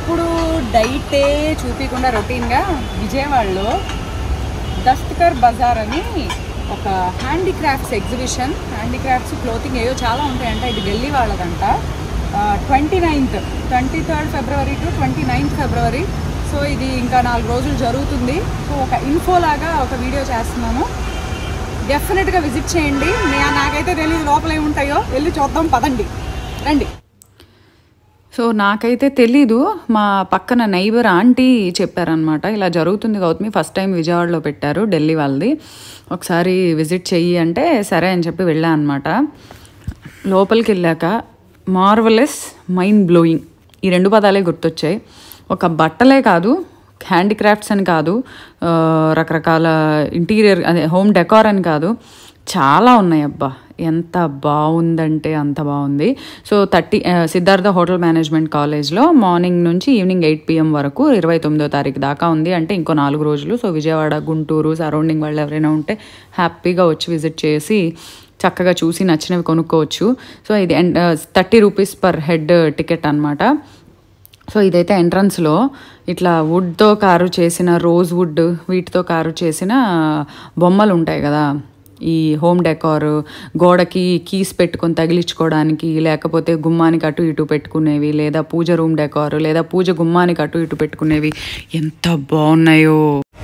ఎప్పుడు డైటే చూపించకుండా రొటీన్గా విజయవాడలో దస్తకర్ బజార్ అని ఒక హ్యాండీక్రాఫ్ట్స్ ఎగ్జిబిషన్ హ్యాండీక్రాఫ్ట్స్ క్లోతింగ్ ఏవో చాలా ఉంటాయంట ఇది ఢిల్లీ వాళ్ళదంట twenty ninth twenty third February to twenty ninth February so ఇది ఇంకా నాలుగు రోజులు జరుగుతుంది సో ఒక ఇన్ఫో లాగా ఒక వీడియో చేస్తున్నాను డెఫినెట్గా విజిట్ చేయండి నే- నాకైతే తెలియదు లోపల ఏముంటాయో వెళ్ళి చూద్దాం పదండి రండి సో నాకైతే తెలీదు మా పక్కన నైబర్ ఆంటీ చెప్పారనమాట ఇలా జరుగుతుంది గౌతమి ఫస్ట్ టైం విజయవాడలో పెట్టారు ఢిల్లీ వాళ్ళది ఒకసారి విజిట్ చెయ్యి అంటే సరే అని చెప్పి వెళ్ళా అనమాట లోపలికి వెళ్ళాక మార్వలెస్ మైండ్ బ్లోయింగ్ ఈ రెండు పదాలే గుర్తొచ్చాయి ఒక బట్టలే కాదు హ్యాండిక్రాఫ్ట్స్ అని కాదు ఆ, రకరకాల ఇంటీరియర్ అదే హోమ్ డెకార్ అని కాదు చాలా ఉన్నాయి అబ్బా ఎంత బాగుందంటే అంత బాగుంది so thirty Siddhartha hotel management కాలేజ్లో మార్నింగ్ నుంచి ఈవినింగ్ ఎయిట్ పిఎం వరకు ఇరవై తొమ్మిదో తారీఖు దాకా ఉంది అంటే ఇంకో నాలుగు రోజులు సో విజయవాడ గుంటూరు సరౌండింగ్ వాళ్ళు ఎవరైనా ఉంటే హ్యాపీగా వచ్చి విజిట్ చేసి చక్కగా చూసి నచ్చినవి కొనుక్కోవచ్చు సో ఇది thirty rupees per head ticket అనమాట సో ఇదైతే ఎంట్రన్స్లో ఇట్లా వుడ్తో కారు చేసిన రోజ్ వుడ్ వీటితో కారు చేసిన బొమ్మలు ఉంటాయి కదా ఈ హోమ్ డెకార్ గోడకి కీస్ పెట్టుకొని తగిలించుకోవడానికి లేకపోతే గుమ్మానికి అటు ఇటు పెట్టుకునేవి లేదా పూజ రూమ్ డెకార్ లేదా పూజ గుమ్మానికి అటు ఇటు పెట్టుకునేవి ఎంత బాగున్నాయో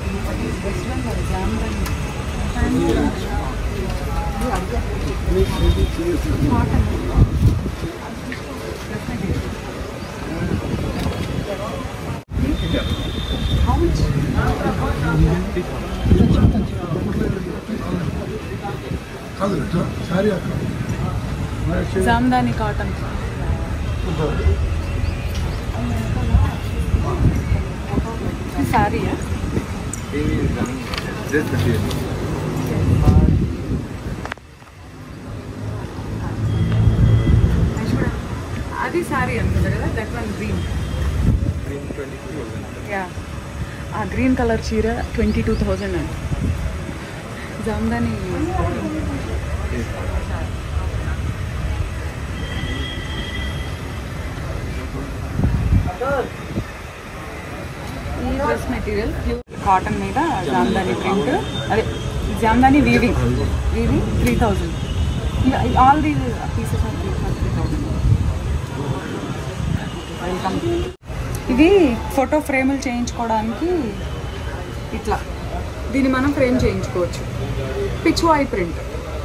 జామ్దాని కాటన్ సారీయా అది సారీ అనుకుంటా కదా that one green yeah uh green colour చీర ట్వంటీ టూ థౌజండ్ అంట జామ్దాని ఈ డ్రెస్ మెటీరియల్ కాటన్ మీద జామ్దాని ప్రింట్ అదే Jamdani weaving weaving three thousand all these pieces are three thousand welcome ఇది ఫోటో ఫ్రేములు చేయించుకోవడానికి ఇట్లా దీన్ని మనం ఫ్రేమ్ చేయించుకోవచ్చు పిచ్వాయి ప్రింట్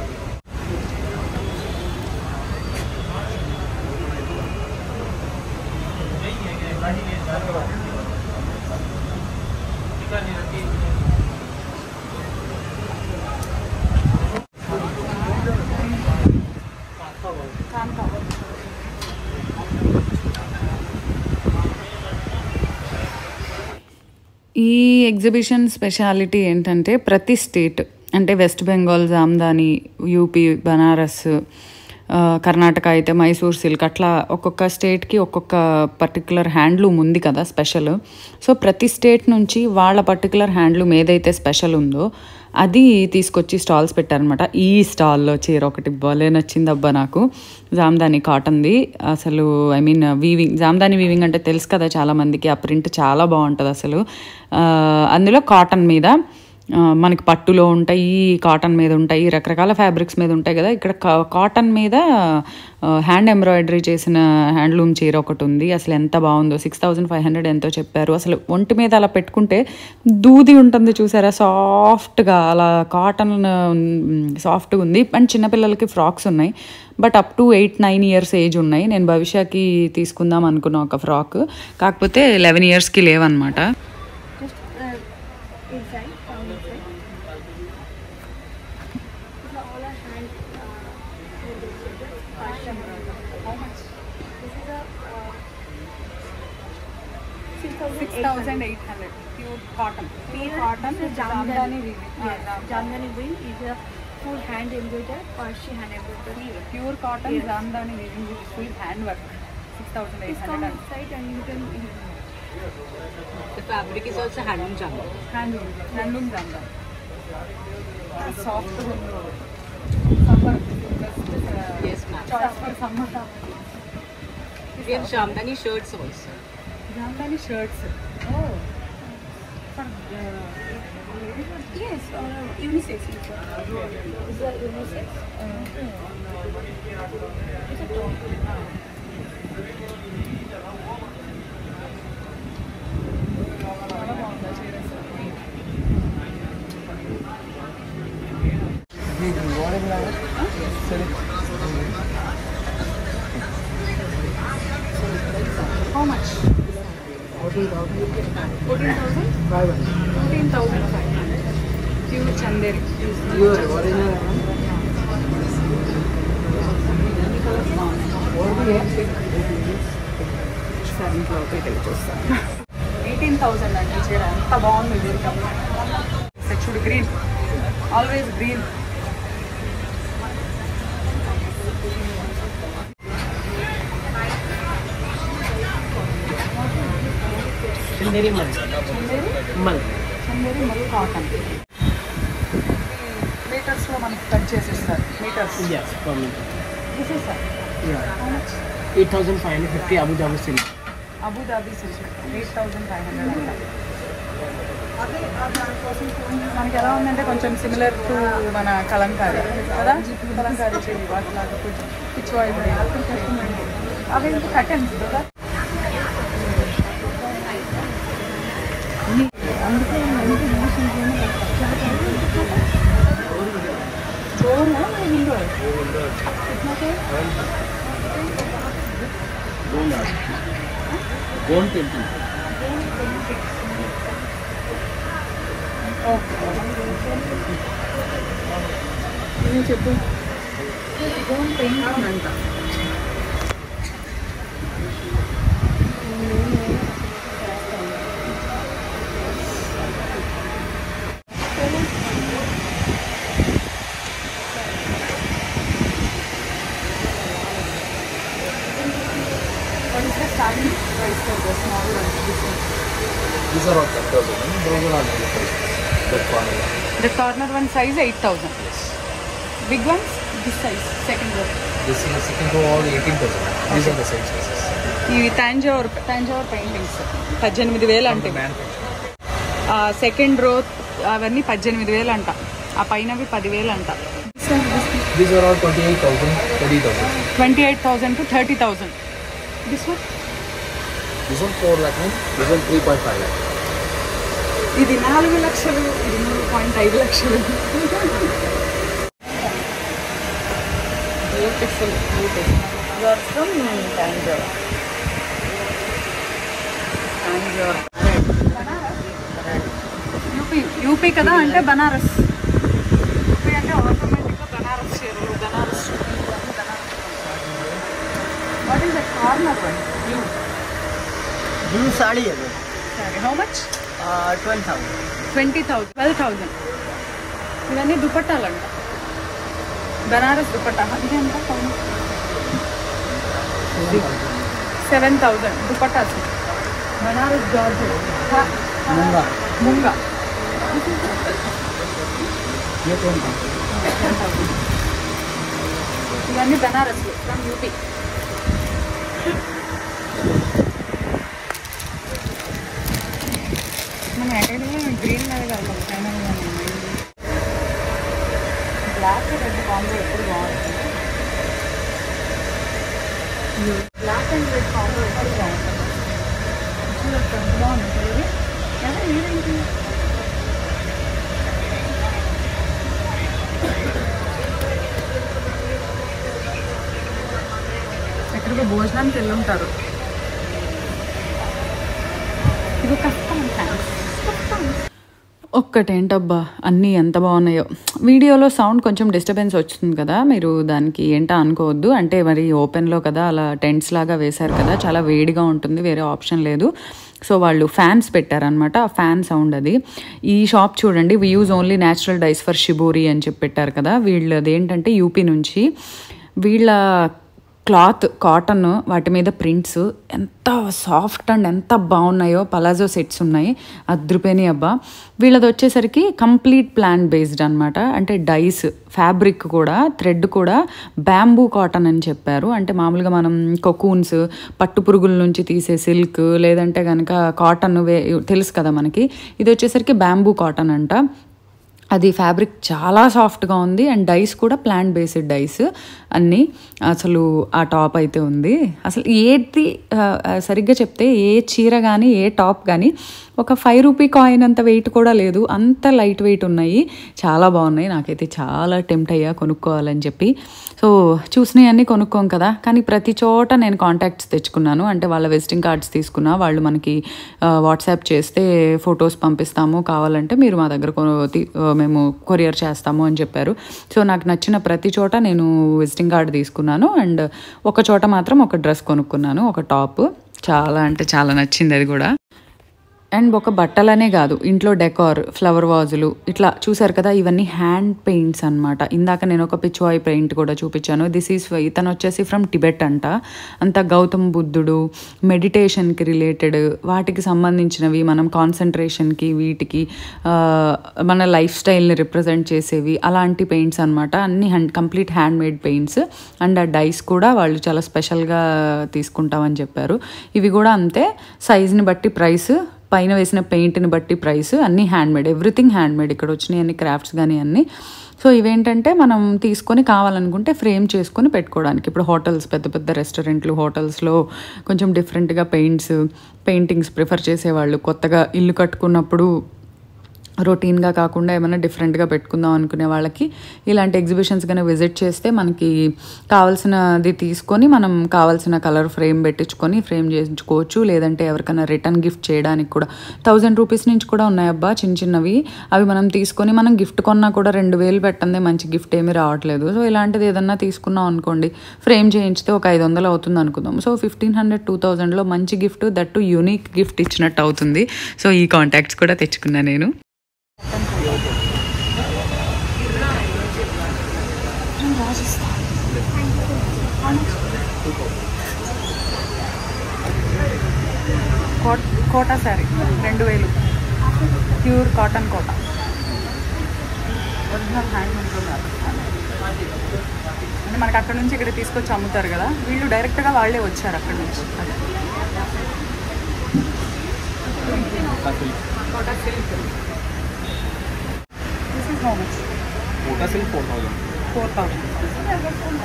ఈ ఎగ్జిబిషన్ స్పెషాలిటీ ఏంటంటే ప్రతి స్టేట్ అంటే వెస్ట్ బెంగాల్ జామ్దాని యూపీ బనారస్ ఆ, కర్ణాటక అయితే మైసూర్ సిల్క్ అట్లా ఒక్కొక్క స్టేట్కి ఒక్కొక్క పర్టికులర్ హ్యాండ్లూమ్ ఉంది కదా స్పెషల్ సో ప్రతి స్టేట్ నుంచి వాళ్ళ పర్టికులర్ హ్యాండ్లూమ్ ఏదైతే స్పెషల్ ఉందో అది తీసుకొచ్చి స్టాల్స్ పెట్టారనమాట ఈ స్టాల్లో చీర ఒకటి భలే నచ్చింది అబ్బా నాకు జామ్దాని కాటన్ది అసలు I mean weaving Jamdani weaving అంటే తెలుసు కదా చాలా మందికి ఆ ప్రింట్ చాలా బాగుంటుంది అసలు ఆ, అందులో కాటన్ మీద ఆ, మనకి పట్టులో ఉంటాయి కాటన్ మీద ఉంటాయి రకరకాల ఫ్యాబ్రిక్స్ మీద ఉంటాయి కదా ఇక్కడ కా- కాటన్ మీద ఆ, హ్యాండ్ ఎంబ్రాయిడరీ చేసిన హ్యాండ్లూమ్ చీర ఒకటి ఉంది అసలు ఎంత బాగుందో సిక్స్ థౌజండ్ ఫైవ్ హండ్రెడ్ ఎంతో చెప్పారు అసలు ఒంటి మీద అలా పెట్టుకుంటే దూది ఉంటుంది చూసారా సాఫ్ట్గా అలా కాటన్ సాఫ్ట్గా ఉంది అండ్ చిన్నపిల్లలకి ఫ్రాక్స్ ఉన్నాయి but up to eight nine years age ఉన్నాయి నేను భవిష్యకి తీసుకుందాం అనుకున్న ఒక ఫ్రాక్ కాకపోతే లెవెన్ ఇయర్స్కి లేవన్నమాట Just uh, inside, down inside. These are all our hand uh, fashion. How much? This is a uh, six six thousand thousand eight hundred pure cotton pure cotton This is Jamdani Jamdani. weaving. Yes, Jamdani weaving is a full hand embroidered, Parsi hand embroidered. Pure cotton Yes. Jamdani weaving with full hand work six thousand eight Please come hundred inside and you can. The fabric is also handloom jumbo. Handloom handloom Jamdani soft summer Yes, ma'am. Choice for summer We have Shamdani shirts also. Jamdani shirts oh for Yes, uh, unisex. Is that unisex? It's a top. చాలా బాగుంది చీర how much fourteen thousand fourteen thousand five hundred pure Chanderi సరే ఇంట్లో పెట్టి చూస్తాను eighteen thousand అండి ఈ చీర ఎంత బాగుంది ఇది చూడు గ్రీన్ ఆల్వేస్ గ్రీన్ చందేరి మల్ మల్ చందేరి మరియు కాటన్ మీటర్స్లో మనకి కట్ చేసిస్తారు metres yes per meter this is sir yeah 8550 abu dhabi silk Abu Dhabi silk eight thousand five hundred అంట మనకి ఎలా ఉందంటే కొంచెం సిమిలర్ టు మన కలంకారీ కదా కలంకారీ చెవి వాటిలాగా కొంచెం పిచ్ వాయిస్ అవి కటన్స్ కదా విండో gold painting నేను చెప్పు పెయింట్ అంట What is the starting price for the small one? This one? These are all factors, and those are all different. That corner. The corner one size 8000. Big ones, this size, second row. This is second row all 18,000. These are the same sizes. ఇవి Thanjavur Thanjavur paintings పద్దెనిమిది వేలు అంటే Manufacturing. Second row అవన్నీ పద్దెనిమిది వేలు అంట ఆ పైనవి పదివేలు అంట These are all 28,000, 30,000. Twenty eight thousand to thirty thousand this one This one 4 lakh, mean, this one 3.5 lakh. ఇది నాలుగు లక్షలు ఇది మూడు పాయింట్ ఐదు లక్షలు beautiful beautiful from Thanjavur Thanjavur UP UP కదా అంటే బనారస్ యూపీ అంటే ఆటోమేటిక్గా బనారస్ చీరలు Banaras what is the corner one you blue sari hai సరే how much uh 12000 twenty thousand twelve thousand ఇవన్నీ దుపట్టాలంట బనారస్ దుపట్టా ఇది ఎంత seven thousand dupattas Banaras georgette munga Munga ye kaun tha ఇవన్నీ బనారస్ ఫ్రమ్ యూపీ మనం ఎక్కడైనా గ్రీన్ మీద వెళ్తాం ఫైనల్ బ్లాక్ రెడ్ కాంబో ఎప్పుడు బాగుంటుంది బ్లాక్ అండ్ రెడ్ కాంబో ఎప్పుడు బాగుంటుంది చూడొచ్చు, బాగుంటుంది ఇది ఎలా మీరేంటి ఎక్కడికో భోజనానికి వెళ్ళి ఉంటారు ఇది కష్టం థ్యాంక్స్ ఒక్కటేంటబ్బా అన్నీ ఎంత బాగున్నాయో వీడియోలో సౌండ్ కొంచెం డిస్టర్బెన్స్ వస్తుంది కదా మీరు దానికి ఏంటో అనుకోవద్దు అంటే మరి ఓపెన్లో కదా అలా టెంట్స్ లాగా వేశారు కదా చాలా వేడిగా ఉంటుంది వేరే ఆప్షన్ లేదు సో వాళ్ళు ఫ్యాన్స్ పెట్టారనమాట ఆ ఫ్యాన్ సౌండ్ అది ఈ షాప్ చూడండి we use only natural dyes for shibori అని చెప్పి పెట్టారు కదా వీళ్ళది ఏంటంటే యూపీ నుంచి వీళ్ళ క్లాత్ కాటన్ వాటి మీద ప్రింట్స్ ఎంత సాఫ్ట్ అండ్ ఎంత బాగున్నాయో పలాజో సెట్స్ ఉన్నాయి అద్రుపేని అబ్బా వీళ్ళది వచ్చేసరికి కంప్లీట్ ప్లాన్ బేస్డ్ అనమాట అంటే డైస్ ఫ్యాబ్రిక్ కూడా థ్రెడ్ కూడా బ్యాంబూ కాటన్ అని చెప్పారు అంటే మామూలుగా మనం కొకూన్స్ పట్టు పురుగుల నుంచి తీసే సిల్క్ లేదంటే కనుక కాటన్ వే తెలుసు కదా మనకి ఇది వచ్చేసరికి బ్యాంబూ కాటన్ అంట అది ఫ్యాబ్రిక్ చాలా సాఫ్ట్గా ఉంది అండ్ డైస్ కూడా ప్లాంట్ బేస్డ్ డైస్ అన్నీ అసలు ఆ టాప్ అయితే ఉంది అసలు ఏది ఆ, ఆ, సరిగ్గా చెప్తే ఏ చీర కానీ ఏ టాప్ కానీ ఒక ఫైవ్ రూపీ కాయిన్ అంత వెయిట్ కూడా లేదు అంత లైట్ వెయిట్ ఉన్నాయి చాలా బాగున్నాయి నాకైతే చాలా టెంప్ట్ అయ్యా కొనుక్కోవాలని చెప్పి సో చూసినవన్నీ కొనుక్కోం కదా కానీ ప్రతి చోట నేను కాంటాక్ట్స్ తెచ్చుకున్నాను అంటే వాళ్ళ విజిటింగ్ కార్డ్స్ తీసుకున్నా వాళ్ళు మనకి వాట్సాప్ చేస్తే ఫొటోస్ పంపిస్తాము కావాలంటే మీరు మా దగ్గర కొను- తీ- ఆ, మేము కొరియర్ చేస్తాము అని చెప్పారు సో నాకు నచ్చిన ప్రతి చోట నేను విజిటింగ్ కార్డ్ తీసుకున్నాను అండ్ ఒక చోట మాత్రం ఒక డ్రెస్ కొనుక్కున్నాను ఒక టాప్ చాలా అంటే చాలా నచ్చింది అది కూడా అండ్ ఒక బట్టలనే కాదు ఇంట్లో డెకార్ ఫ్లవర్ వాజులు ఇట్లా చూసారు కదా ఇవన్నీ హ్యాండ్ పెయింట్స్ అన్నమాట ఇందాక నేను ఒక పిచ్వాయ్ పెయింట్ కూడా చూపించాను దిస్ ఈస్ ఇతను వచ్చేసి ఫ్రమ్ టిబెట్ అంట అంత గౌతమ్ బుద్ధుడు మెడిటేషన్కి రిలేటెడ్ వాటికి సంబంధించినవి మనం కాన్సన్ట్రేషన్కి వీటికి ఆ, మన లైఫ్ స్టైల్ని రిప్రజెంట్ చేసేవి అలాంటి పెయింట్స్ అన్నమాట అన్ని hand complete handmade paints and ఆ డైస్ కూడా వాళ్ళు చాలా స్పెషల్గా తీసుకుంటామని చెప్పారు ఇవి కూడా అంతే సైజ్ని బట్టి ప్రైస్ పైన వేసిన పెయింట్ని బట్టి ప్రైస్ అన్నీ హ్యాండ్మేడ్ ఎవ్రీథింగ్ హ్యాండ్మేడ్ ఇక్కడ వచ్చినాయి అన్ని క్రాఫ్ట్స్ కానీ అన్నీ సో ఇవేంటంటే మనం తీసుకొని కావాలనుకుంటే ఫ్రేమ్ చేసుకొని పెట్టుకోవడానికి ఇప్పుడు హోటల్స్ పెద్ద పెద్ద రెస్టారెంట్లు హోటల్స్లో కొంచెం డిఫరెంట్గా పెయింట్స్ పెయింటింగ్స్ ప్రిఫర్ చేసేవాళ్ళు కొత్తగా ఇల్లు కట్టుకున్నప్పుడు రొటీన్గా కాకుండా ఏమైనా డిఫరెంట్గా పెట్టుకుందాం అనుకునే వాళ్ళకి ఇలాంటి ఎగ్జిబిషన్స్ కానీ విజిట్ చేస్తే మనకి కావాల్సినది తీసుకొని మనం కావాల్సిన కలర్ ఫ్రేమ్ పెట్టించుకొని ఫ్రేమ్ చేయించుకోవచ్చు లేదంటే ఎవరికైనా రిటర్న్ గిఫ్ట్ చేయడానికి కూడా థౌజండ్ రూపీస్ నుంచి కూడా ఉన్నాయి అబ్బా చిన్న చిన్నవి అవి మనం తీసుకొని మనం గిఫ్ట్ కొన్నా కూడా రెండు వేలు పెట్టందే మంచి గిఫ్ట్ ఏమీ రావట్లేదు సో ఇలాంటిది ఏదన్నా తీసుకున్నాం అనుకోండి ఫ్రేమ్ చేయించితే ఒక ఐదు వందలు అవుతుంది అనుకుందాం సో ఫిఫ్టీన్ హండ్రెడ్ టూ థౌజండ్లో మంచి గిఫ్ట్ దట్టు యూనిక్ గిఫ్ట్ ఇచ్చినట్టు అవుతుంది సో ఈ కాంటాక్ట్స్ కూడా తెచ్చుకున్నా నేను కోట్ కోటా శారీ రెండు వేలు pure cotton Kota original hand ఉంటున్నారు అంటే మనకి అక్కడ నుంచి ఇక్కడ తీసుకొచ్చి అమ్ముతారు కదా వీళ్ళు డైరెక్ట్గా వాళ్ళే వచ్చారు అక్కడ నుంచి అది. Kota silk this is how much Kota silk four thousand four thousand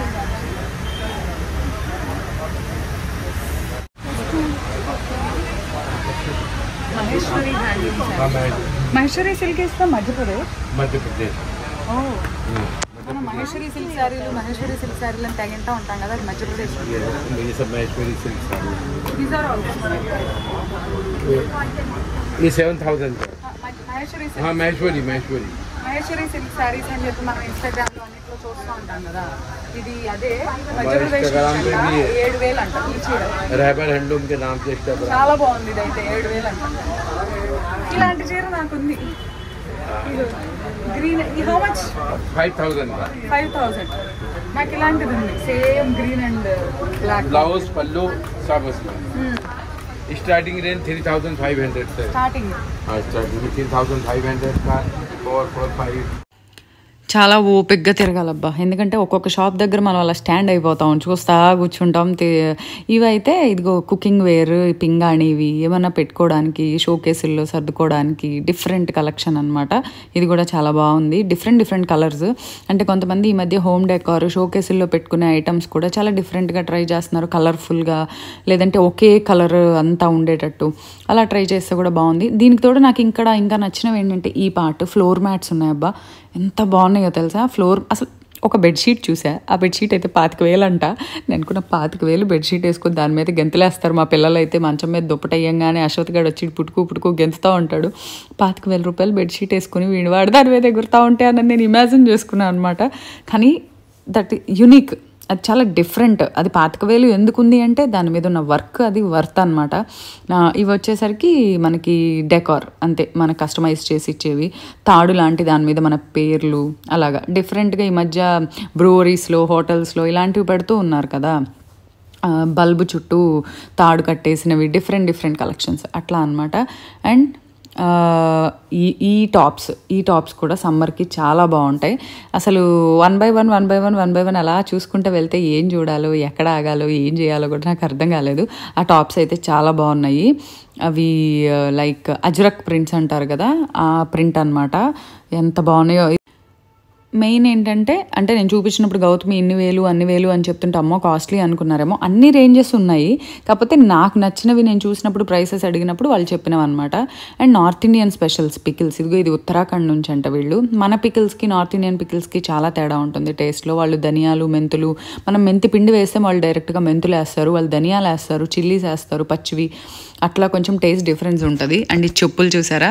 Maheshwari handlooms Maheshwari silk is from Madhya Pradesh Madhya Pradesh ఓ మనం మహేశ్వరి సిల్క్ శారీలు మహేశ్వరి సిల్క్ శారీలు అని తెగింటా ఉంటాం కదా అది మధ్యప్రదేశ్ ये सब Maheshwari silk sari these are also ये सेवन थाउजेंड का మహేశ్వరి हाँ సిల్క్ महेश्वरी महेश्वरी మహేశ్వరి సిల్క్ శారీస్ అని చెప్పి మనం ఇన్స్టాగ్రామ్ లో అన్నిట్లో చూస్తూ ఉంటాం కదా ఇది అదే మధ్యప్రదేశ్ Instagram నుంచి पे అంట, भी है। ఏడు వేలు అంట ఈ చీర रहबर हैंडलूम के नाम से इसका ब्रांड చాలా బాగుంది ఇది అయితే ఏడు వేలు అంట ఇలాంటి చీర నాకుంది green how much five thousand का ఫైవ్ థౌసండ్ నాకు ఇలాంటిది ఉంది same green and black blouse pallu सब उसमें starting range three thousand five hundred से స్టార్టింగ్ हाँ starting three thousand five hundred का फोर फोर फाइव చాలా ఓపిక్గా తిరగాలబ్బా ఎందుకంటే ఒక్కొక్క షాప్ దగ్గర మనం అలా స్టాండ్ అయిపోతాం చూస్తా కూర్చుంటాం తి- ఇవైతే ఇదిగో కుకింగ్ వేర్ పింగాణి ఇవి ఏమన్నా పెట్టుకోవడానికి షోకేసుల్లో సర్దుకోవడానికి డిఫరెంట్ కలెక్షన్ అన్నమాట ఇది కూడా చాలా బాగుంది డిఫరెంట్ డిఫరెంట్ కలర్స్ అంటే కొంతమంది ఈ మధ్య హోమ్ డెకార్ షోకేసుల్లో పెట్టుకునే ఐటమ్స్ కూడా చాలా డిఫరెంట్గా ట్రై చేస్తున్నారు కలర్ఫుల్గా లేదంటే ఒకే కలర్ అంతా ఉండేటట్టు అలా ట్రై చేస్తే కూడా బాగుంది దీనికి తోడు నాకు ఇంకా ఇంకా నచ్చినవి ఏంటంటే ఈ పార్ట్ ఫ్లోర్ మ్యాట్స్ ఉన్నాయబ్బా ఎంత బాగున్నాయో తెలుసా ఫ్లోర్ అసలు ఒక బెడ్షీట్ చూసా ఆ బెడ్షీట్ అయితే పాతిక వేలు అంట నేను అనుకున్న పాతిక వేలు బెడ్షీట్ వేసుకుని దాని మీద గెంతులేస్తారు మా పిల్లలు అయితే మంచం మీద దుప్పటయ్యంగానే అశ్వత్ గడు వచ్చి పుట్టుకు పుట్టుకు గెంతుతూ ఉంటాడు పాతిక వేల రూపాయలు బెడ్షీట్ వేసుకుని వీడి వాడు దాని మీద ఎగురుతూ ఉంటే అని నేను ఇమాజిన్ చేసుకున్నాను అనమాట కానీ దట్ యునిక్ అది చాలా డిఫరెంట్ అది పాతిక వేలు ఎందుకు ఉంది అంటే దాని మీద ఉన్న వర్క్ అది వర్త్ అనమాట ఇవి వచ్చేసరికి మనకి డెకార్ అంతే మన కస్టమైజ్ చేసి ఇచ్చేవి తాడు లాంటి దాని మీద మన పేర్లు అలాగా డిఫరెంట్గా ఈ మధ్య బ్రూవరీస్లో హోటల్స్లో ఇలాంటివి పెడుతూ ఉన్నారు కదా ఆ, బల్బు చుట్టూ తాడు కట్టేసినవి డిఫరెంట్ డిఫరెంట్ కలెక్షన్స్ అట్లా అనమాట అండ్ ఆ, ఈ ఈ టాప్స్ ఈ టాప్స్ కూడా సమ్మర్కి చాలా బాగుంటాయి అసలు one by one one by one one by one అలా చూసుకుంటూ వెళ్తే ఏం చూడాలో ఎక్కడ ఆగాలో ఏం చేయాలో కూడా నాకు అర్థం కాలేదు ఆ టాప్స్ అయితే చాలా బాగున్నాయి అవి లైక్ అజ్రక్ ప్రింట్స్ అంటారు కదా ఆ ప్రింట్ అన్నమాట ఎంత బాగున్నాయో మెయిన్ ఏంటంటే అంటే నేను చూపించినప్పుడు గౌతమి ఇన్ని వేలు అన్ని వేలు అని చెప్తుంటే అమ్మో కాస్ట్లీ అనుకున్నారేమో అన్ని రేంజెస్ ఉన్నాయి కాకపోతే నాకు నచ్చినవి నేను చూసినప్పుడు ప్రైసెస్ అడిగినప్పుడు వాళ్ళు చెప్పినవి అనమాట and north Indian specials pickles ఇదిగో ఇది ఉత్తరాఖండ్ నుంచి అంట వీళ్ళు మన పికిల్స్కి నార్త్ ఇండియన్ పికిల్స్కి చాలా తేడా ఉంటుంది టేస్ట్లో వాళ్ళు ధనియాలు మెంతులు మనం మెంతి పిండి వేస్తే వాళ్ళు డైరెక్ట్గా మెంతులు వేస్తారు వాళ్ళు ధనియాలు వేస్తారు చిల్లీస్ వేస్తారు పచ్చివి అట్లా కొంచెం టేస్ట్ డిఫరెన్స్ ఉంటుంది అండ్ ఈ చెప్పులు చూసారా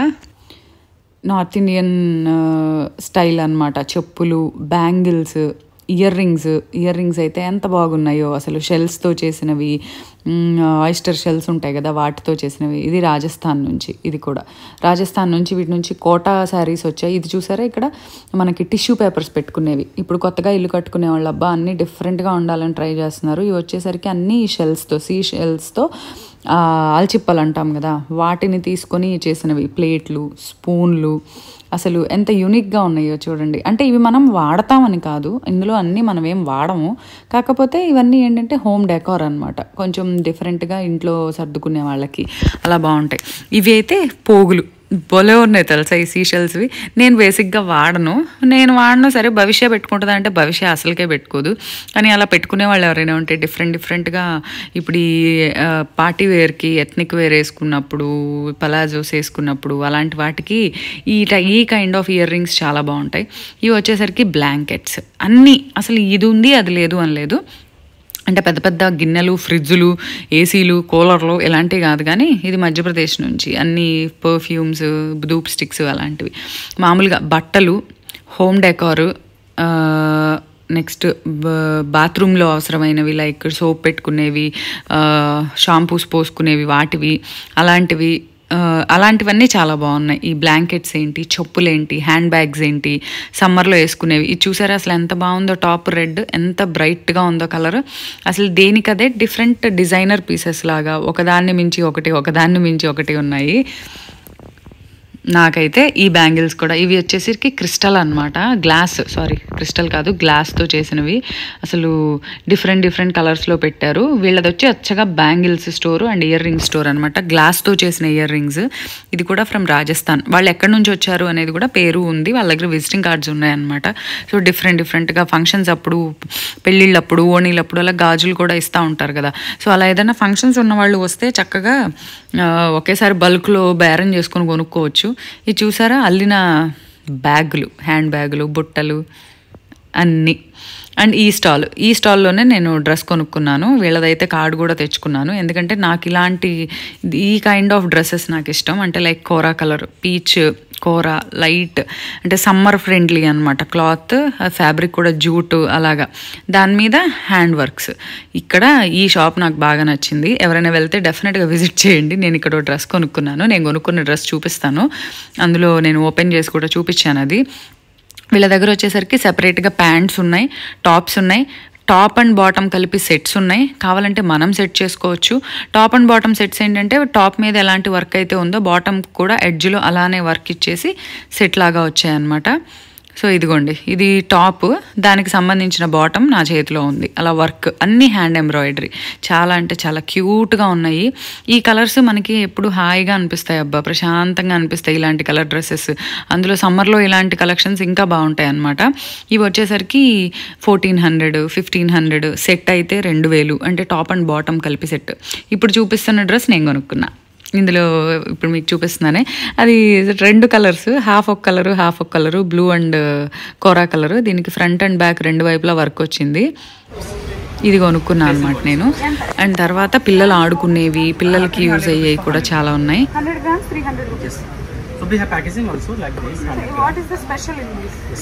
నార్త్ ఇండియన్ ఆ, స్టైల్ అన్నమాట చెప్పులు bangles earrings earrings అయితే ఎంత బాగున్నాయో అసలు షెల్స్తో చేసినవి ఆయిస్టర్ షెల్స్ ఉంటాయి కదా వాటితో చేసినవి ఇది రాజస్థాన్ నుంచి ఇది కూడా రాజస్థాన్ నుంచి వీటి నుంచి కోటా శారీస్ వచ్చాయి ఇది చూసారా ఇక్కడ మనకి టిష్యూ పేపర్స్ పెట్టుకునేవి ఇప్పుడు కొత్తగా ఇల్లు కట్టుకునే వాళ్ళు అబ్బా అన్నీ డిఫరెంట్గా ఉండాలని ట్రై చేస్తున్నారు ఇవి వచ్చేసరికి అన్నీ షెల్స్తో సీ షెల్స్తో ఆ, అల్చిప్పలు అంటాం కదా వాటిని తీసుకొని చేసినవి ప్లేట్లు స్పూన్లు అసలు ఎంత యూనిక్గా ఉన్నాయో చూడండి అంటే ఇవి మనం వాడతామని కాదు ఇందులో అన్నీ మనం ఏం వాడము కాకపోతే ఇవన్నీ ఏంటంటే హోమ్ డెకార్ అనమాట కొంచెం డిఫరెంట్గా ఇంట్లో సర్దుకునే వాళ్ళకి అలా బాగుంటాయి ఇవి అయితే పోగులు భలే ఉన్నాయి తెలుసా ఈ సీషెల్స్వి నేను బేసిక్గా వాడను నేను వాడను సరే భవిష్య పెట్టుకుంటుందా అంటే భవిష్య అసలుకే పెట్టుకోదు కానీ అలా పెట్టుకునే వాళ్ళు ఎవరైనా ఉంటే డిఫరెంట్ డిఫరెంట్గా ఇప్పుడు ఈ ఆ, పార్టీ వేర్కి ఎథ్నిక్ వేర్ వేసుకున్నప్పుడు పలాజోస్ వేసుకున్నప్పుడు అలాంటి వాటికి ఈ టై- ఈ కైండ్ ఆఫ్ ఇయర్ రింగ్స్ చాలా బాగుంటాయి ఇవి వచ్చేసరికి బ్లాంకెట్స్ అన్నీ అసలు ఇది ఉంది అది లేదు అని లేదు అంటే పెద్ద పెద్ద గిన్నెలు ఫ్రిడ్జులు ఏసీలు కూలర్లు ఇలాంటివి కాదు కానీ ఇది మధ్యప్రదేశ్ నుంచి అన్ని పర్ఫ్యూమ్స్ ధూప్ స్టిక్స్ అలాంటివి మామూలుగా బట్టలు హోమ్ డెకారు నెక్స్ట్ బాత్రూంలో అవసరమైనవి లైక్ సోప్ పెట్టుకునేవి షాంపూస్ పోసుకునేవి వాటివి అలాంటివి ఆ, అలాంటివన్నీ చాలా బాగున్నాయి ఈ బ్లాంకెట్స్ ఏంటి చెప్పులు ఏంటి హ్యాండ్ బ్యాగ్స్ ఏంటి సమ్మర్లో వేసుకునేవి ఇది చూసారా అసలు ఎంత బాగుందో టాప్ రెడ్ ఎంత బ్రైట్గా ఉందో కలర్ అసలు దేనికదే డిఫరెంట్ డిజైనర్ పీసెస్ లాగా ఒకదాన్ని మించి ఒకటి ఒకదాన్ని మించి ఒకటి ఉన్నాయి నాకైతే ఈ బ్యాంగిల్స్ కూడా ఇవి వచ్చేసరికి క్రిస్టల్ అన్నమాట గ్లాస్ సారీ క్రిస్టల్ కాదు గ్లాస్తో చేసినవి అసలు డిఫరెంట్ డిఫరెంట్ కలర్స్లో పెట్టారు వీళ్ళది వచ్చి అచ్చగా bangles store and earring store అనమాట గ్లాస్తో చేసిన ఇయర్ రింగ్స్ ఇది కూడా ఫ్రమ్ రాజస్థాన్ వాళ్ళు ఎక్కడి నుంచి వచ్చారు అనేది కూడా పేరు ఉంది వాళ్ళ దగ్గర విజిటింగ్ కార్డ్స్ ఉన్నాయన్నమాట సో డిఫరెంట్ డిఫరెంట్గా ఫంక్షన్స్ అప్పుడు పెళ్ళిళ్ళప్పుడు ఓణీలప్పుడు అలా గాజులు కూడా ఇస్తూ ఉంటారు కదా సో అలా ఏదైనా ఫంక్షన్స్ ఉన్న వాళ్ళు వస్తే చక్కగా ఆ, ఒకేసారి బల్క్లో బేరం చేసుకొని కొనుక్కోవచ్చు ఇది చూసారా అల్లిన బ్యాగులు హ్యాండ్ బ్యాగులు బుట్టలు అన్నీ అండ్ ఈ స్టాల్ ఈ స్టాల్లోనే నేను డ్రెస్ కొనుక్కున్నాను వీళ్ళదైతే కార్డు కూడా తెచ్చుకున్నాను ఎందుకంటే నాకు ఇలాంటి ఈ కైండ్ ఆఫ్ డ్రెస్సెస్ నాకు ఇష్టం అంటే like kora colour peach kora light అంటే సమ్మర్ ఫ్రెండ్లీ అనమాట క్లాత్ ఫ్యాబ్రిక్ కూడా జూట్ అలాగా దాని మీద హ్యాండ్ వర్క్స్ ఇక్కడ ఈ షాప్ నాకు బాగా నచ్చింది ఎవరైనా వెళ్తే డెఫినెట్గా విజిట్ చేయండి నేను ఇక్కడ డ్రెస్ కొనుక్కున్నాను నేను కొనుక్కున్న డ్రెస్ చూపిస్తాను అందులో నేను ఓపెన్ చేసి కూడా చూపించాను అది వీళ్ళ దగ్గర వచ్చేసరికి సెపరేట్గా ప్యాంట్స్ ఉన్నాయి టాప్స్ ఉన్నాయి టాప్ అండ్ బాటమ్ కలిపి సెట్స్ ఉన్నాయి కావాలంటే మనం సెట్ చేసుకోవచ్చు టాప్ అండ్ బాటమ్ సెట్స్ ఏంటంటే టాప్ మీద ఎలాంటి వర్క్ అయితే ఉందో బాటమ్ కూడా ఎడ్జ్లో అలానే వర్క్ ఇచ్చేసి సెట్ లాగా వచ్చాయన్నమాట సో ఇదిగోండి ఇది టాప్ దానికి సంబంధించిన బాటమ్ నా చేతిలో ఉంది అలా వర్క్ అన్ని హ్యాండ్ ఎంబ్రాయిడరీ చాలా అంటే చాలా క్యూట్గా ఉన్నాయి ఈ కలర్స్ మనకి ఎప్పుడు హాయిగా అనిపిస్తాయి అబ్బా ప్రశాంతంగా అనిపిస్తాయి ఇలాంటి కలర్ డ్రెస్సెస్ అందులో సమ్మర్లో ఇలాంటి కలెక్షన్స్ ఇంకా బాగుంటాయి అన్నమాట ఇవి వచ్చేసరికి fourteen hundred fifteen hundred set అయితే రెండు వేలు అంటే టాప్ అండ్ బాటమ్ కలిపి సెట్ ఇప్పుడు చూపిస్తున్న డ్రెస్ నేను కొనుక్కున్నా ఇందులో ఇప్పుడు మీకు చూపిస్తున్నానే అది రెండు కలర్స్ హాఫ్ ఒక కలరు హాఫ్ ఒక colour blue and kora colour దీనికి ఫ్రంట్ అండ్ బ్యాక్ రెండు వైపులా వర్క్ వచ్చింది ఇది కొనుక్కున్నా అనమాట నేను అండ్ తర్వాత పిల్లలు ఆడుకునేవి పిల్లలకి యూజ్ అయ్యేవి కూడా చాలా ఉన్నాయి hundred grams three hundred rupees So we have packaging also like this. 100 gram. What is the special in this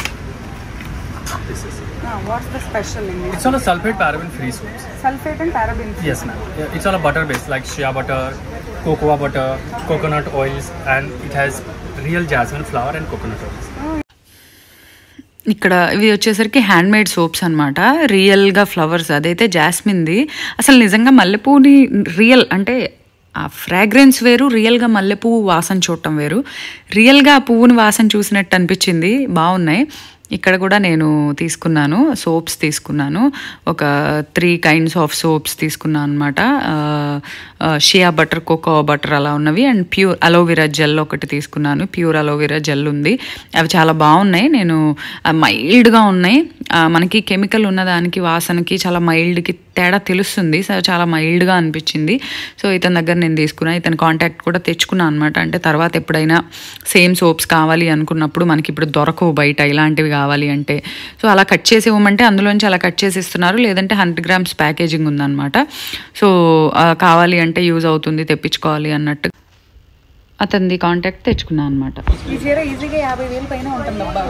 This is. What's the special in this It's all a sulfate paraben free soaps. Sulphate and paraben Yes, ma'am. Yeah, It's all a butter based like shea butter, cocoa butter, coconut oils, and it has real jasmine flower and coconut oils. ఇక్కడ ఇవి వచ్చేసరికి hand made soaps అనమాట రియల్గా flowers అదైతే జాస్మిన్ది అసలు నిజంగా మల్లెపూని real అంటే ఆ ఫ్రాగ్రెన్స్ వేరు రియల్గా మల్లెపువ్వు వాసన చూడటం వేరు రియల్గా ఆ పువ్వుని వాసన చూసినట్టు అనిపించింది బాగున్నాయి ఇక్కడ కూడా నేను తీసుకున్నాను సోప్స్ తీసుకున్నాను ఒక త్రీ కైండ్స్ ఆఫ్ సోప్స్ తీసుకున్నాను అనమాట షియా బటర్ కోకో బటర్ అలా ఉన్నవి అండ్ ప్యూర్ అలోవెరా జెల్ ఒకటి తీసుకున్నాను ప్యూర్ అలోవెరా జెల్ ఉంది అవి చాలా బాగున్నాయి నేను మైల్డ్గా ఉన్నాయి ఆ, మనకి కెమికల్ ఉన్నదానికి వాసనకి చాలా మైల్డ్కి తేడా తెలుస్తుంది సో చాలా మైల్డ్గా అనిపించింది సో ఇతని దగ్గర నేను తీసుకున్నా ఇతని కాంటాక్ట్ కూడా తెచ్చుకున్నాను అనమాట అంటే తర్వాత ఎప్పుడైనా సేమ్ సోప్స్ కావాలి అనుకున్నప్పుడు మనకి ఇప్పుడు దొరకవు బయట ఇలాంటివి కావాలి అంటే సో అలా కట్ చేసి ఇవ్వమంటే అందులోంచి అలా కట్ చేసి ఇస్తున్నారు లేదంటే హండ్రెడ్ గ్రామ్స్ ప్యాకేజింగ్ ఉందన్నమాట సో ఆ, కావాలి అంటే యూజ్ అవుతుంది తెప్పించుకోవాలి అన్నట్టు అతనిది కాంటాక్ట్ తెచ్చుకున్నాను అనమాట ఈ చీర ఈజీగా యాభై వేలు పైన ఉంటుంది అబ్బా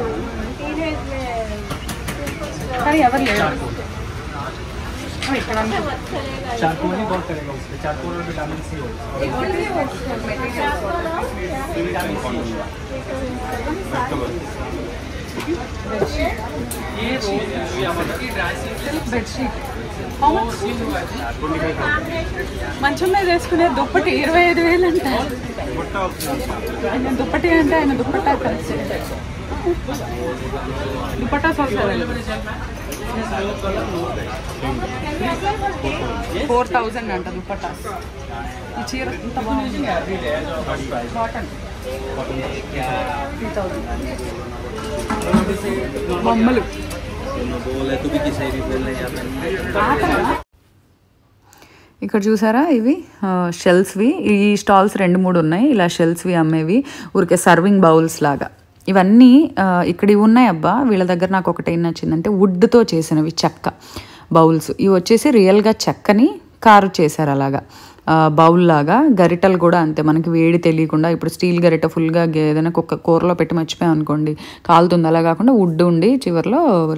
కానీ ఎవరు లేరు ఓ, ఇక్కడ ఉంది. चारकोल ही बहुत करेगा उस पर चारकोल और विटामिन सी हो ये బెడ్షీట్ మంచం మీద వేసుకునే దుప్పటి ఇరవై ఐదు వేలు అంట ఆయన దుప్పటి అంటే ఆయన దుప్పట్టా కలిసి దుప్పట్టా సోల్సారు ఫోర్ థౌజండ్ అంట దుప్పట్టా ఈ చీర ఇంత బాగుంది కాటన్ త్రీ థౌజండ్ బొమ్మలు ఇక్కడ చూసారా ఇవి షెల్స్వి ఈ స్టాల్స్ రెండు మూడు ఉన్నాయి ఇలా షెల్స్వి అమ్మేవి ఊరికే సర్వింగ్ బౌల్స్ లాగా ఇవన్నీ ఆ, ఇక్కడ ఇవి ఉన్నాయి అబ్బా వీళ్ళ దగ్గర నాకు ఒకటి ఏం నచ్చిందంటే వుడ్తో చేసినవి చెక్క బౌల్స్ ఇవి వచ్చేసి రియల్గా చెక్కని కారు చేశారు అలాగా ఆ, బౌల్ లాగా గరిటలు కూడా అంతే మనకి వేడి తెలియకుండా ఇప్పుడు స్టీల్ గరిట ఫుల్గా గే- ఏదైనా కుక్క కూరలో పెట్టి మర్చిపోయాం అనుకోండి కాలుతుంది అలా కాకుండా వుడ్ ఉండి చివరిలో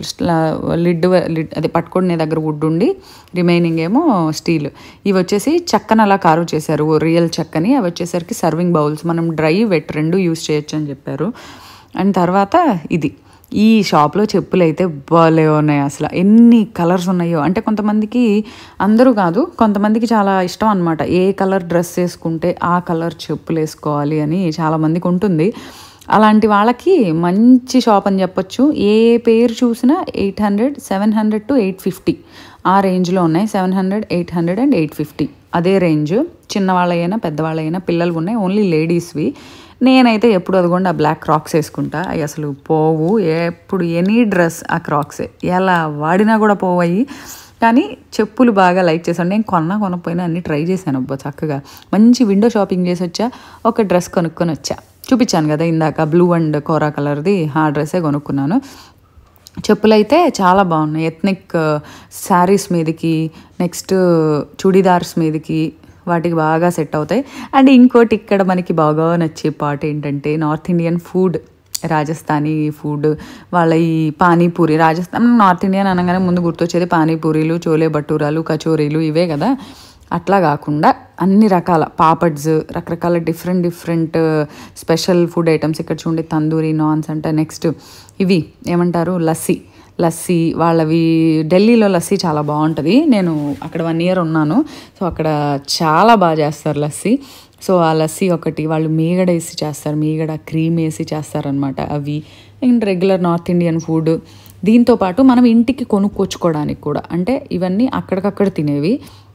లిడ్ లిడ్ అదే పట్టుకునే దగ్గర వుడ్ ఉండి రిమైనింగ్ ఏమో స్టీల్ ఇవి వచ్చేసి చెక్కన అలా కారు చేశారు రియల్ చెక్కని అవి వచ్చేసరికి సర్వింగ్ బౌల్స్ మనం డ్రై వెట్ రెండు యూస్ చేయొచ్చు అని చెప్పారు అండ్ తర్వాత ఇది ఈ షాప్లో చెప్పులు అయితే భలే ఉన్నాయి అసలు ఎన్ని కలర్స్ ఉన్నాయో అంటే కొంతమందికి అందరూ కాదు కొంతమందికి చాలా ఇష్టం అనమాట ఏ కలర్ డ్రెస్ వేసుకుంటే ఆ కలర్ చెప్పులు వేసుకోవాలి అని చాలామందికి ఉంటుంది అలాంటి వాళ్ళకి మంచి షాప్ అని చెప్పొచ్చు ఏ పేరు చూసినా eight hundred seven hundred to eight fifty ఆ రేంజ్లో ఉన్నాయి seven hundred eight hundred and eight fifty అదే రేంజ్ చిన్నవాళ్ళైనా పెద్దవాళ్ళైనా పిల్లలు ఉన్నాయి ఓన్లీ లేడీస్వి నేనైతే ఎప్పుడు అదిగోండి ఆ బ్లాక్ క్రాక్స్ వేసుకుంటా అవి అసలు పోవు ఎప్పుడు ఎనీ డ్రెస్ ఆ క్రాక్సే ఎలా వాడినా కూడా పోవయి కానీ చెప్పులు బాగా లైక్ చేశాను నేను కొన్నా కొనకపోయినా అన్ని ట్రై చేశాను అబ్బా చక్కగా మంచి విండో షాపింగ్ చేసి వచ్చా ఒక డ్రెస్ కొనుక్కొని వచ్చా చూపించాను కదా ఇందాక బ్లూ అండ్ కోరా కలర్ది ఆ డ్రెస్సే కొనుక్కున్నాను చెప్పులైతే చాలా బాగున్నాయి ఎథ్నిక్ శారీస్ మీదకి నెక్స్ట్ చుడీదార్స్ మీదకి వాటికి బాగా సెట్ అవుతాయి అండ్ ఇంకోటి ఇక్కడ మనకి బాగా నచ్చే పాట ఏంటంటే north Indian food Rajasthani food వాళ్ళ ఈ పానీపూరి రాజస్థాన్ నార్త్ ఇండియన్ అనగానే ముందు గుర్తొచ్చేది పానీపూరీలు చోలే భటూరాలు కచోరీలు ఇవే కదా అట్లా కాకుండా అన్ని రకాల పాపడ్స్ రకరకాల different different special food items ఇక్కడ చూడండి తందూరి నాన్స్ అంటే నెక్స్ట్ ఇవి ఏమంటారు లస్సీ లస్సీ వాళ్ళవి ఢిల్లీలో లస్సీ చాలా బాగుంటుంది నేను అక్కడ వన్ ఇయర్ ఉన్నాను సో అక్కడ చాలా బాగా చేస్తారు లస్సీ సో ఆ లస్సీ ఒకటి వాళ్ళు మీగడ వేసి చేస్తారు మీగడ క్రీమ్ వేసి చేస్తారనమాట అవి and regular north Indian food దీంతో పాటు మనం ఇంటికి కొనుక్కొచ్చుకోవడానికి కూడా అంటే ఇవన్నీ అక్కడికక్కడ తినేవి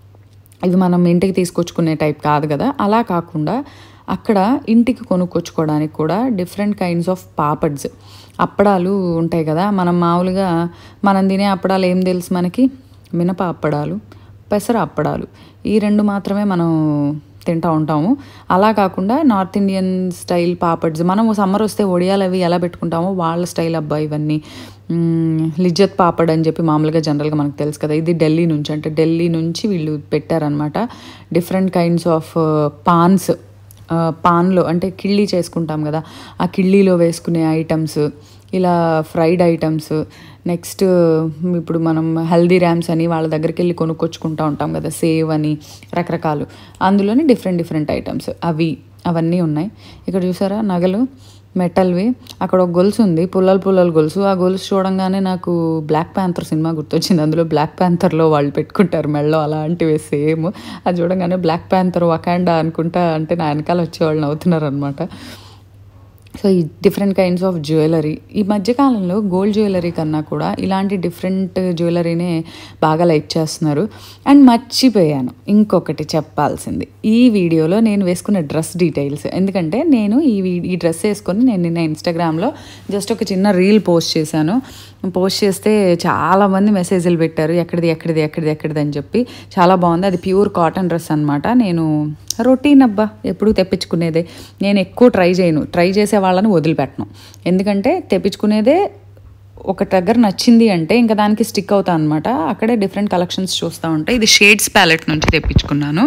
ఇవి మనం ఇంటికి తీసుకొచ్చుకునే టైప్ కాదు కదా అలా కాకుండా అక్కడ ఇంటికి కొనుక్కొచ్చుకోవడానికి కూడా డిఫరెంట్ కైండ్స్ ఆఫ్ పాపడ్స్ అప్పడాలు ఉంటాయి కదా మనం మామూలుగా మనం తినే అప్పడాలు ఏం తెలుసు మనకి మినప అప్పడాలు పెసర అప్పడాలు ఈ రెండు మాత్రమే మనం తింటూ ఉంటాము అలా కాకుండా నార్త్ ఇండియన్ స్టైల్ పాపడ్స్ మనం సమ్మర్ వస్తే ఒడియాలు అవి ఎలా పెట్టుకుంటామో వాళ్ళ స్టైల్ అబ్బా ఇవన్నీ మ్మ్, లిజ్జత్ పాపడ్ అని చెప్పి మామూలుగా జనరల్గా మనకు తెలుసు కదా ఇది ఢిల్లీ నుంచి అంటే ఢిల్లీ నుంచి వీళ్ళు పెట్టారనమాట డిఫరెంట్ కైండ్స్ ఆఫ్ పాన్స్ పాన్లో అంటే కిళ్ళీ చేసుకుంటాం కదా ఆ కిళ్ళీలో వేసుకునే ఐటమ్స్ ఇలా ఫ్రైడ్ ఐటమ్స్ నెక్స్ట్ ఇప్పుడు మనం హల్దీ ర్యామ్స్ అని వాళ్ళ దగ్గరికి వెళ్ళి కొనుక్కొచ్చుకుంటూ ఉంటాం కదా సేవ్ అని రకరకాలు అందులోని డిఫరెంట్ డిఫరెంట్ ఐటమ్స్ అవి అవన్నీ ఉన్నాయి ఇక్కడ చూసారా నగలు మెటల్వి అక్కడ ఒక గొలుసు ఉంది పుల్లల పుల్లల గొలుసు ఆ గొలుసు చూడంగానే నాకు బ్లాక్ ప్యాంథర్ సినిమా గుర్తొచ్చింది అందులో బ్లాక్ ప్యాంథర్లో వాళ్ళు పెట్టుకుంటారు మెడలో అలాంటివి సేమ్ అది చూడంగానే బ్లాక్ ప్యాంథర్ వకాండా అనుకుంటా అంటే నా వెనకాల వచ్చేవాళ్ళు నవ్వుతున్నారు అనమాట సో ఈ డిఫరెంట్ కైండ్స్ ఆఫ్ జ్యువెలరీ ఈ మధ్యకాలంలో గోల్డ్ జ్యువెలరీ కన్నా కూడా ఇలాంటి డిఫరెంట్ జ్యువెలరీనే బాగా లైక్ చేస్తున్నారు అండ్ మర్చిపోయాను ఇంకొకటి చెప్పాల్సింది ఈ వీడియోలో నేను వేసుకున్న డ్రెస్ డీటెయిల్స్ ఎందుకంటే నేను ఈ వీ- ఈ డ్రెస్ వేసుకొని నేను నిన్న ఇన్స్టాగ్రామ్లో జస్ట్ ఒక చిన్న రీల్ పోస్ట్ చేశాను పోస్ట్ చేస్తే చాలామంది మెసేజ్లు పెట్టారు ఎక్కడిది ఎక్కడిది ఎక్కడిది ఎక్కడిది అని చెప్పి చాలా బాగుంది అది ప్యూర్ కాటన్ డ్రెస్ అనమాట నేను రొటీన్ అబ్బా ఎప్పుడు తెప్పించుకునేదే నేను ఎక్కువ ట్రై చేయను ట్రై చేసే వాళ్ళని వదిలిపెట్టను ఎందుకంటే తెప్పించుకునేదే ఒక దగ్గర నచ్చింది అంటే ఇంకా దానికి స్టిక్ అవుతా అనమాట అక్కడే డిఫరెంట్ కలెక్షన్స్ చూస్తూ ఉంటాయి ఇది షేడ్స్ ప్యాలెట్ నుంచి తెప్పించుకున్నాను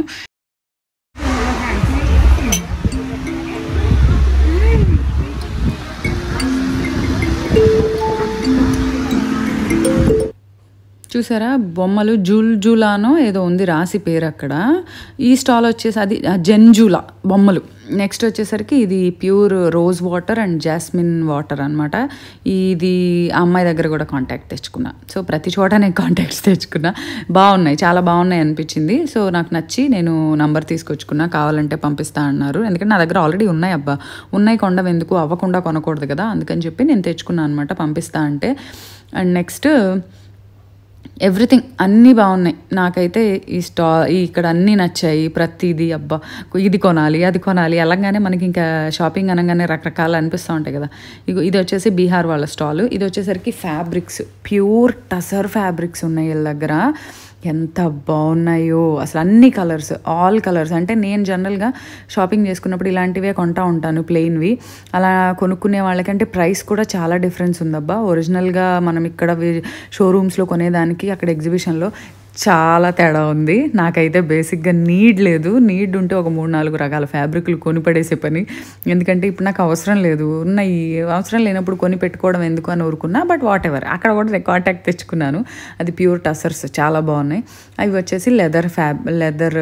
చూసారా బొమ్మలు జూల్ జూలానో ఏదో ఉంది రాసి పేరు అక్కడ ఈ స్టాల్ వచ్చేసి అది ఆ, జెన్జూలా బొమ్మలు నెక్స్ట్ వచ్చేసరికి ఇది pure rose water and jasmine water అనమాట ఇది ఆ అమ్మాయి దగ్గర కూడా కాంటాక్ట్ తెచ్చుకున్నా సో ప్రతి చోట నేను కాంటాక్ట్స్ తెచ్చుకున్నా బాగున్నాయి చాలా బాగున్నాయి అనిపించింది సో నాకు నచ్చి నేను నంబర్ తీసుకొచ్చుకున్నా కావాలంటే పంపిస్తా అన్నారు ఎందుకంటే నా దగ్గర ఆల్రెడీ ఉన్నాయి అబ్బా ఉన్నాయి కొండ ఎందుకు అవ్వకుండా కొనకూడదు కదా అందుకని చెప్పి నేను తెచ్చుకున్నాను అనమాట పంపిస్తా అంటే అండ్ నెక్స్ట్ ఎవ్రీథింగ్ అన్నీ బాగున్నాయి నాకైతే ఈ స్టా ఈ ఇక్కడ అన్నీ నచ్చాయి ప్రతిదీ అబ్బా ఇది కొనాలి అది కొనాలి అలాగానే మనకి ఇంకా షాపింగ్ అనగానే రకరకాలు అనిపిస్తూ ఉంటాయి కదా ఇగో ఇది వచ్చేసి బీహార్ వాళ్ళ స్టాల్ ఇది వచ్చేసరికి ఫ్యాబ్రిక్స్ ప్యూర్ టసర్ ఫ్యాబ్రిక్స్ ఉన్నాయి వీళ్ళ దగ్గర ఎంత బాగున్నాయో అసలు అన్ని కలర్స్ ఆల్ కలర్స్ అంటే నేను జనరల్గా షాపింగ్ చేసుకున్నప్పుడు ఇలాంటివే కొంటా ఉంటాను ప్లెయిన్వి అలా కొనుక్కునే వాళ్ళకంటే ప్రైస్ కూడా చాలా డిఫరెన్స్ ఉందబ్బా ఒరిజినల్గా మనం ఇక్కడ షోరూమ్స్లో కొనేదానికి అక్కడ ఎగ్జిబిషన్లో చాలా తేడా ఉంది నాకైతే బేసిక్గా నీడ్ లేదు నీడ్ ఉంటే ఒక మూడు నాలుగు రకాల ఫ్యాబ్రిక్లు కొని పడేసే పని ఎందుకంటే ఇప్పుడు నాకు అవసరం లేదు ఉన్నాయి అవసరం లేనప్పుడు కొని పెట్టుకోవడం ఎందుకు అని ఊరుకున్నా బట్ వాట్ ఎవర్ అక్కడ కూడా కాంటాక్ట్ తెచ్చుకున్నాను అది ప్యూర్ టసర్స్ చాలా బాగున్నాయి అవి వచ్చేసి లెదర్ ఫ్యాబ్ లెదర్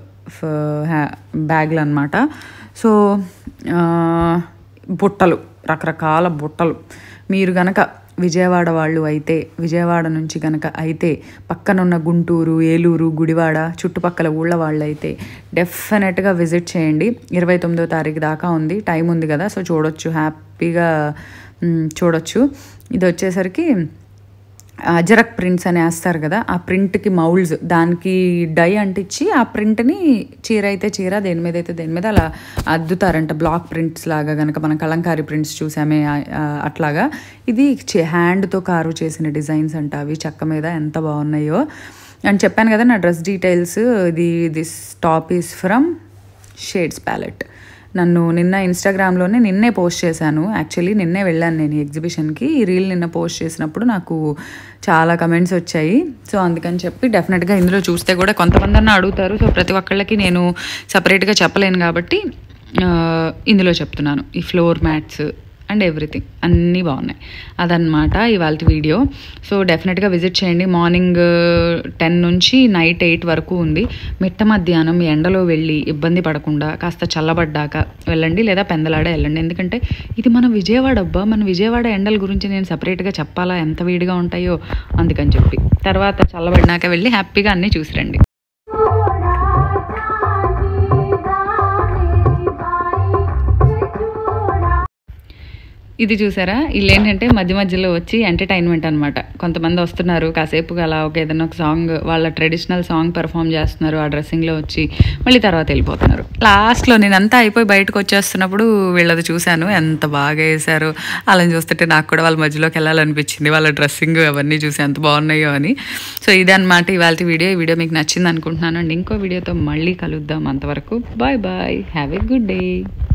బ్యాగ్లు అనమాట సో ఆ, బుట్టలు రకరకాల బుట్టలు మీరు గనక విజయవాడ వాళ్ళు అయితే విజయవాడ నుంచి కనుక అయితే పక్కనున్న గుంటూరు ఏలూరు గుడివాడ చుట్టుపక్కల ఊళ్ళ వాళ్ళు అయితే డెఫినెట్గా విజిట్ చేయండి ఇరవై తొమ్మిదో తారీఖు దాకా ఉంది టైం ఉంది కదా సో చూడొచ్చు హ్యాపీగా మ్, చూడొచ్చు ఇది వచ్చేసరికి అజరక్ ప్రింట్స్ అని వేస్తారు కదా ఆ ప్రింట్కి మౌల్డ్స్ దానికి డై అంటించి ఆ ప్రింట్ని చీర అయితే చీర దేని మీద అయితే దేని మీద అలా అద్దుతారంట బ్లాక్ ప్రింట్స్ లాగా కనుక మనం కలంకారీ ప్రింట్స్ చూసామే ఆ- ఆ అట్లాగా ఇది హ్యాండ్తో కారు చేసిన డిజైన్స్ అంట అవి చెక్క మీద ఎంత బాగున్నాయో అని చెప్పాను కదా నా డ్రెస్ డీటెయిల్స్ ఇది this top is from shades palette నన్ను నిన్న ఇన్స్టాగ్రామ్లోనే నిన్నే పోస్ట్ చేశాను యాక్చువల్లీ నిన్నే వెళ్ళాను నేను ఈ ఎగ్జిబిషన్కి ఈ రీల్ నిన్న పోస్ట్ చేసినప్పుడు నాకు చాలా కమెంట్స్ వచ్చాయి సో అందుకని చెప్పి డెఫినెట్గా ఇందులో చూస్తే కూడా కొంతమంది అన్న అడుగుతారు సో ప్రతి ఒక్కళ్ళకి నేను సపరేట్గా చెప్పలేను కాబట్టి ఆ, ఇందులో చెప్తున్నాను ఈ ఫ్లోర్ మ్యాట్స్ అండ్ ఎవ్రీథింగ్ అన్నీ బాగున్నాయి అదనమాట ఇవాళ వీడియో సో డెఫినెట్గా విజిట్ చేయండి మార్నింగ్ టెన్ నుంచి నైట్ ఎయిట్ వరకు ఉంది మిట్ట మధ్యాహ్నం ఎండలో వెళ్ళి ఇబ్బంది పడకుండా కాస్త చల్లబడ్డాక వెళ్ళండి లేదా పెందలాడ వెళ్ళండి ఎందుకంటే ఇది మన విజయవాడ అబ్బా మన విజయవాడ ఎండల గురించి నేను సపరేట్గా చెప్పాలా ఎంత వేడిగా ఉంటాయో అందుకని చెప్పి తర్వాత చల్లబడినాక వెళ్ళి హ్యాపీగా అన్నీ చూసిరండి ఇది చూసారా వీళ్ళు ఏంటంటే మధ్య మధ్యలో వచ్చి ఎంటర్టైన్మెంట్ అనమాట కొంతమంది వస్తున్నారు కాసేపు అలా ఒక ఏదైనా ఒక సాంగ్ వాళ్ళ ట్రెడిషనల్ సాంగ్ పెర్ఫామ్ చేస్తున్నారు ఆ డ్రెస్సింగ్లో వచ్చి మళ్ళీ తర్వాత వెళ్ళిపోతున్నారు లాస్ట్లో నేనంతా అయిపోయి బయటకు వచ్చేస్తున్నప్పుడు వీళ్ళది చూశాను ఎంత బాగా వేశారు అలా చూస్తుంటే నాకు కూడా వాళ్ళ మధ్యలోకి వెళ్ళాలనిపించింది వాళ్ళ డ్రెస్సింగ్ అవన్నీ చూసి ఎంత బాగున్నాయో అని సో ఇదే అనమాట ఇవాళ వీడియో ఈ వీడియో మీకు నచ్చింది అనుకుంటున్నాను అండ్ ఇంకో వీడియోతో మళ్ళీ కలుద్దాం అంతవరకు bye bye have a good day